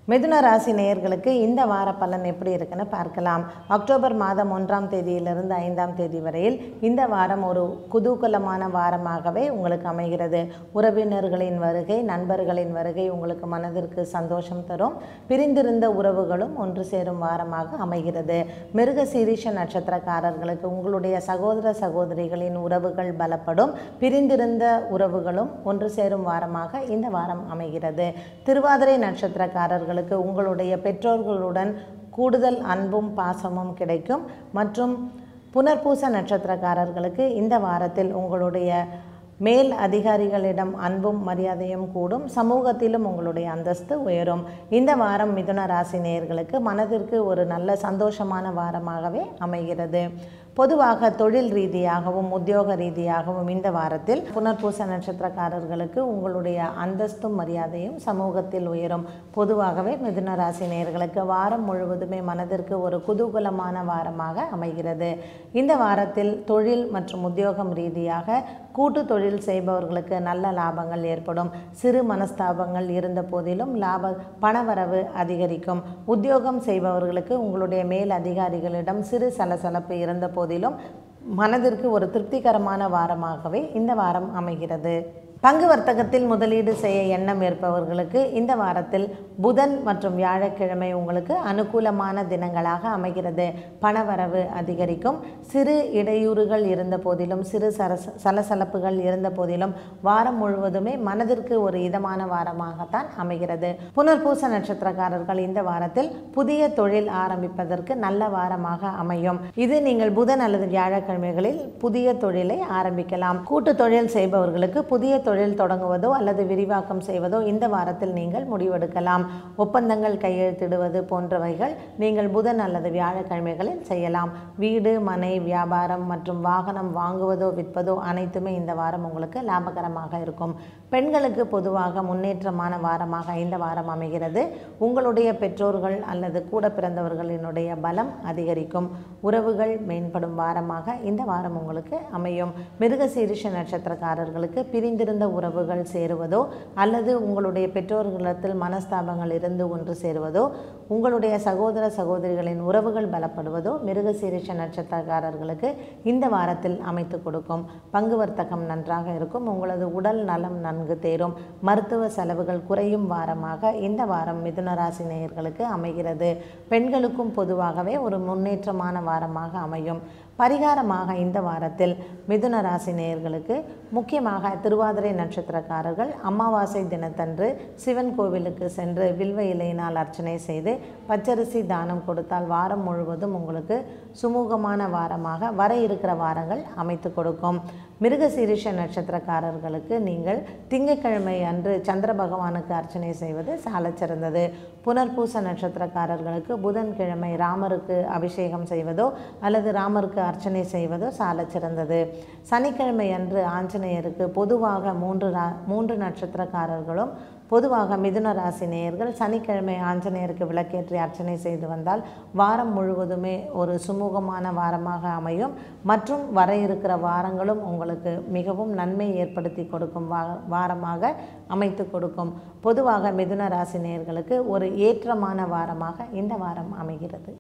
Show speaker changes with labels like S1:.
S1: மிதுன ராசி நேயர்களுக்கு இந்த வார பலன் எப்படி இருக்குன்னு பார்க்கலாம் அக்டோபர் மாதம் ஒன்றாம் தேதியிலிருந்து ஐந்தாம் தேதி வரையில் இந்த வாரம் ஒரு குதூகலமான வாரமாகவே உங்களுக்கு அமைகிறது உறவினர்களின் வருகை நண்பர்களின் வருகை உங்களுக்கு மனதிற்கு சந்தோஷம் தரும் பிரிந்திருந்த உறவுகளும் ஒன்று சேரும் வாரமாக அமைகிறது மிருக சீரிஷ நட்சத்திரக்காரர்களுக்கு உங்களுடைய சகோதர சகோதரிகளின் உறவுகள் பலப்படும் பிரிந்திருந்த உறவுகளும் ஒன்று சேரும் வாரமாக இந்த வாரம் அமைகிறது திருவாதிரை நட்சத்திரக்காரர்களுக்கு உங்களுடைய பெற்றோர்களுடன் கூடுதல் அன்பும் பாசமும் கிடைக்கும் மற்றும் புனர்பூச நட்சத்திரக்காரர்களுக்கு இந்த வாரத்தில் உங்களுடைய மேல் அதிகாரிகளிடம் அன்பும் மரியாதையும் கூடும் சமூகத்திலும் உங்களுடைய அந்தஸ்து உயரும் இந்த வாரம் மிதுன ராசி நேயர்களுக்கு மனதிற்கு ஒரு நல்ல சந்தோஷமான வாரமாகவே அமைகிறது பொதுவாக தொழில் ரீதியாகவும் உத்தியோக ரீதியாகவும் இந்த வாரத்தில் புனர்பூச நட்சத்திரக்காரர்களுக்கு உங்களுடைய அந்தஸ்தும் மரியாதையும் சமூகத்தில் உயரும் பொதுவாகவே மிதுன ராசி நேயர்களுக்கு வாரம் முழுவதுமே மனதிற்கு ஒரு குதூகலமான வாரமாக அமைகிறது இந்த வாரத்தில் தொழில் மற்றும் உத்தியோகம் ரீதியாக கூட்டு தொழில் செய்பவர்களுக்கு நல்ல லாபங்கள் ஏற்படும் சிறு மனஸ்தாபங்கள் இருந்த போதிலும் லாப பணவரவு அதிகரிக்கும் உத்தியோகம் செய்பவர்களுக்கு உங்களுடைய மேல் அதிகாரிகளிடம் சிறு சலசலப்பு இருந்த போதிலும் மனதிற்கு ஒரு திருப்திகரமான வாரமாகவே இந்த வாரம் அமைகிறது பங்கு வர்த்தகத்தில் முதலீடு செய்ய எண்ணம் இருப்பவர்களுக்கு இந்த வாரத்தில் புதன் மற்றும் வியாழக்கிழமை உங்களுக்கு அனுகூலமான தினங்களாக அமைகிறது பணவரவு அதிகரிக்கும் சிறு இடையூறுகள் இருந்த போதிலும் சிறு சரச சலசலப்புகள் இருந்த போதிலும் வாரம் முழுவதுமே மனதிற்கு ஒரு இதமான வாரமாகத்தான் அமைகிறது புனர்பூச நட்சத்திரக்காரர்கள் இந்த வாரத்தில் புதிய தொழில் ஆரம்பிப்பதற்கு நல்ல வாரமாக அமையும் இது நீங்கள் புதன் அல்லது வியாழக்கிழமைகளில் புதிய தொழிலை ஆரம்பிக்கலாம் கூட்டு தொழில் செய்பவர்களுக்கு புதிய தொழில் தொடங்குவதோ அல்லது விரிவாக்கம் செய்வதோ இந்த வாரத்தில் நீங்கள் முடிவெடுக்கலாம் ஒப்பந்தங்கள் கையெழுத்திடுவது போன்றவைகள் நீங்கள் புதன் அல்லது வியாழக்கிழமைகளில் செய்யலாம் வீடு மனை வியாபாரம் மற்றும் வாகனம் வாங்குவதோ விற்பதோ அனைத்துமே இந்த வாரம் உங்களுக்கு லாபகரமாக இருக்கும் பெண்களுக்கு பொதுவாக முன்னேற்றமான வாரமாக இந்த வாரம் அமைகிறது உங்களுடைய பெற்றோர்கள் அல்லது கூட பிறந்தவர்களினுடைய பலம் அதிகரிக்கும் உறவுகள் மேம்படும் வாரமாக இந்த வாரம் உங்களுக்கு அமையும் மிருகசீரிஷ நட்சத்திரக்காரர்களுக்கு பிரிந்திருந்த உறவுகள் சேருவதோ அல்லது உங்களுடைய பெற்றோர்களிடத்தில் மனஸ்தாபங்கள் இருந்து ஒன்று சேருவதோ உங்களுடைய சகோதர சகோதரிகளின் உறவுகள் பலப்படுவதோ மிருகசீரிஷ நட்சத்திரக்காரர்களுக்கு இந்த வாரத்தில் அமைத்து கொடுக்கும் பங்கு வர்த்தகம் நன்றாக இருக்கும் உங்களது உடல் நலம் நன்கு தேரும் மருத்துவ செலவுகள் குறையும் வாரமாக இந்த வாரம் மிதுன ராசி நேயர்களுக்கு அமைகிறது பெண்களுக்கும் பொதுவாகவே ஒரு முன்னேற்றமான வாரமாக அமையும் பரிகாரமாக இந்த வாரத்தில் மிதுன ராசி நேயர்களுக்கு முக்கியமாக திருவாதிரை நட்சத்திரக்காரர்கள் அமாவாசை தினத்தன்று சிவன் கோவிலுக்கு சென்று வில்வ இலையினால் அர்ச்சனை செய்து பச்சரிசி தானம் கொடுத்தால் வாரம் முழுவதும் உங்களுக்கு சுமூகமான வாரமாக வர இருக்கிற வாரங்கள் அமைத்து கொடுக்கும் மிருகசீரிஷ நட்சத்திரக்காரர்களுக்கு நீங்கள் திங்கட்கிழமை அன்று சந்திர பகவானுக்கு அர்ச்சனை செய்வது சாலச் சிறந்தது புனர்பூச நட்சத்திரக்காரர்களுக்கு புதன்கிழமை ராமருக்கு அபிஷேகம் செய்வதோ அல்லது ராமருக்கு அர்ச்சனை செய்வதோ சாலச் சிறந்தது சனிக்கிழமை அன்று ஆஞ்சநேயருக்கு பொதுவாக மூன்று ரா மூன்று நட்சத்திரக்காரர்களும் பொதுவாக மிதுன ராசி நேயர்கள் சனிக்கிழமை ஆஞ்சநேயருக்கு விளக்கேற்றி அர்ச்சனை செய்து வந்தால் வாரம் முழுவதுமே ஒரு சுமூகமான வாரமாக அமையும் மற்றும் வர இருக்கிற வாரங்களும் உங்களுக்கு மிகவும் நன்மை ஏற்படுத்தி கொடுக்கும் வா வாரமாக அமைத்து கொடுக்கும் பொதுவாக மிதுன ராசி நேயர்களுக்கு ஒரு ஏற்றமான வாரமாக இந்த வாரம் அமைகிறது